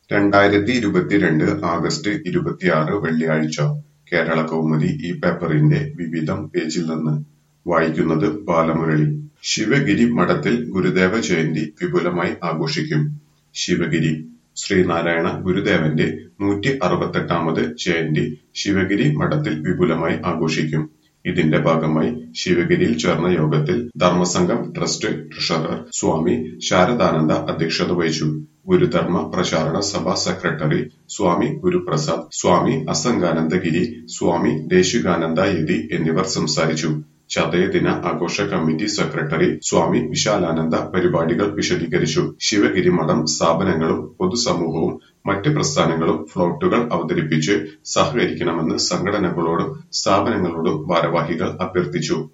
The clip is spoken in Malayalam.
രണ്ടായിരത്തി ഇരുപത്തിരണ്ട് ആഗസ്റ്റ് ഇരുപത്തിയാറ് വെള്ളിയാഴ്ച കേരളകൗമുദി ഈ പേപ്പറിന്റെ വിവിധം പേജിൽ നിന്ന് വായിക്കുന്നത് ബാലമുരളി ശിവഗിരി മഠത്തിൽ ഗുരുദേവ ജയന്തി വിപുലമായി ആഘോഷിക്കും ശിവഗിരി ശ്രീനാരായണ ഗുരുദേവന്റെ നൂറ്റി അറുപത്തെട്ടാമത് ജയന്തി ശിവഗിരി മഠത്തിൽ വിപുലമായി ആഘോഷിക്കും ഇതിന്റെ ഭാഗമായി ശിവഗിരിയിൽ ചേർന്ന യോഗത്തിൽ ധർമ്മസംഘം ട്രസ്റ്റ് ട്രഷറർ സ്വാമി ശാരദാനന്ദ അധ്യക്ഷത വഹിച്ചു ഗുരുധർമ്മ പ്രചാരണ സഭ സെക്രട്ടറി സ്വാമി ഗുരുപ്രസാദ് സ്വാമി അസംഗാനന്ദഗിരി സ്വാമി ദേശികാനന്ദ യതി എന്നിവർ സംസാരിച്ചു ചതയദിന ആഘോഷ കമ്മിറ്റി സെക്രട്ടറി സ്വാമി വിശാലാനന്ദ പരിപാടികൾ വിശദീകരിച്ചു ശിവഗിരി മഠം സ്ഥാപനങ്ങളും പൊതുസമൂഹവും മറ്റ് പ്രസ്ഥാനങ്ങളും ഫ്ലോട്ടുകൾ അവതരിപ്പിച്ച് സഹകരിക്കണമെന്ന് സംഘടനകളോടും സ്ഥാപനങ്ങളോടും ഭാരവാഹികൾ അഭ്യർത്ഥിച്ചു